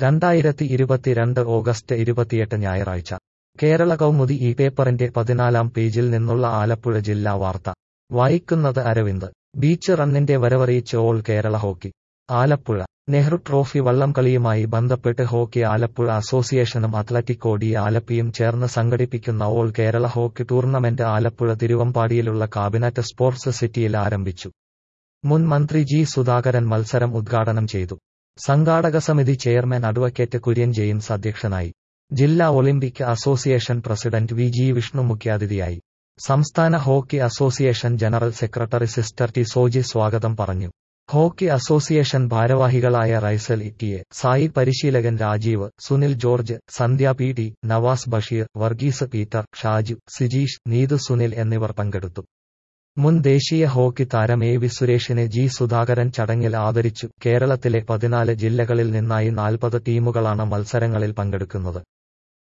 രണ്ടായിരത്തി ഇരുപത്തിരണ്ട് ഓഗസ്റ്റ് ഇരുപത്തിയെട്ട് ഞായറാഴ്ച കേരള കൗമുദി ഈ പേപ്പറിന്റെ പതിനാലാം പേജിൽ നിന്നുള്ള ആലപ്പുഴ ജില്ലാ വാർത്ത വായിക്കുന്നത് അരവിന്ദ് ബീച്ച് റണ്ണിന്റെ വരവറിയിച്ച് all Kerala hockey Alappuzha Nehru trophy വള്ളംകളിയുമായി ബന്ധപ്പെട്ട് ഹോക്കി ആലപ്പുഴ അസോസിയേഷനും അത്ലറ്റിക്കോ ഡി ആലപ്പിയും ചേർന്ന് സംഘടിപ്പിക്കുന്ന all Kerala hockey tournament Alappuzha തിരുവമ്പാടിയിലുള്ള കാബിനറ്റ് സ്പോർട്സ് സിറ്റിയിൽ ആരംഭിച്ചു മുൻ മന്ത്രി ജി സുധാകരൻ മത്സരം ഉദ്ഘാടനം ചെയ്തു സംഘാടക സമിതി ചെയർമാൻ അഡ്വക്കേറ്റ് കുര്യൻ ജെയിംസ് അധ്യക്ഷനായി ജില്ലാ Olympic association president V G Vishnu മുഖ്യാതിഥിയായി സംസ്ഥാന hockey association general secretary sister T Soji സ്വാഗതം പറഞ്ഞു ഹോക്കി അസോസിയേഷൻ ഭാരവാഹികളായ റൈസൽ ഇറ്റിയെ സായി പരിശീലകൻ രാജീവ് സുനിൽ ജോർജ് സന്ധ്യ പി ടി നവാസ് ബഷീർ വർഗീസ് പീറ്റർ ഷാജു സിജീഷ് നീതു സുനിൽ എന്നിവർ പങ്കെടുത്തു മുൻ ദേശീയ ഹോക്കി താരം എ വി സുരേഷിനെ ജി സുധാകരൻ ചടങ്ങിൽ ആദരിച്ചു കേരളത്തിലെ പതിനാല് ജില്ലകളിൽ നിന്നായി നാൽപ്പത് ടീമുകളാണ് മത്സരങ്ങളിൽ പങ്കെടുക്കുന്നത്